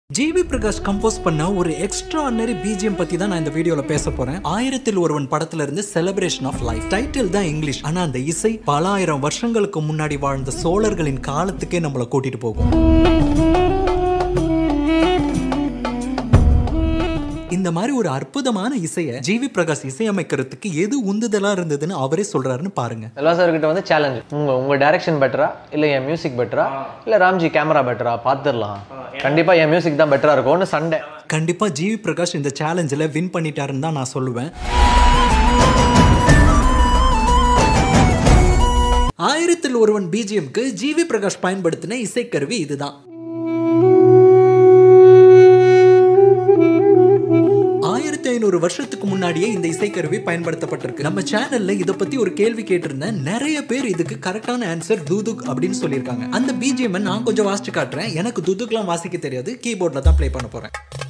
GV Prakash compose பண்ண ஒரு extraordinary BGM பத்தி தான் நான் இந்த வீடியோல பேச போறேன் ஆயிரத்தில் ஒருவன் படத்துல இருந்து செலிப்ரேஷன் ஆஃப் லைஃப் டைட்டில் தான் இங்கிலீஷ் ஆனா அந்த இசை பல ஆயிரம் வருஷங்களுக்கு முன்னாடி வாழ்ந்த சோழர்களின் காலத்துக்கே நம்மளை கூட்டிட்டு போகும் இந்த மாதிரி ஒரு அற்புதமான இசையை ஜிவி பிரகாஷ் இசையமைக்கிறதுக்கு எது உந்துதலா இருந்ததுன்னு அவரே சொல்றாருன்னு பாருங்க செல்வா சார்கிட்ட வந்து சேலஞ்ச் உங்க உங்க டைரக்ஷன் பெட்டரா இல்ல என் மியூசிக் பெட்டரா இல்ல ராம்ஜி கேமரா பெட்டரா பார்த்துடலாம் கண்டிப்பா என் மியூசிக் தான் பெட்டரா இருக்கும்னு சண்டை கண்டிப்பா ஜிவி பிரகாஷ் இந்த சேலஞ்சில் வின் பண்ணிட்டாருன்னு தான் நான் சொல்லுவேன் ஆயிரத்தில் ஒருவன் பிஜிஎம்க்கு ஜிவி பிரகாஷ் பயன்படுத்தின இசைக்கருவி இதுதான் ஆயிரத்தி ஐநூறு வருஷத்துக்கு முன்னாடியே இந்த இசைக்கருவி பயன்படுத்தப்பட்டிருக்கு நம்ம சேனல்ல இதை பத்தி ஒரு கேள்வி கேட்டிருந்தேன் நிறைய பேர் இதுக்கு கரெக்டான ஆன்சர் தூதுக் அப்படின்னு சொல்லியிருக்காங்க அந்த பிஜிஎம் நான் கொஞ்சம் வாசிச்சு காட்டுறேன் எனக்கு துதுக்லாம் வாசிக்க தெரியாது கீபோர்ட்ல தான் ப்ளே பண்ண போறேன்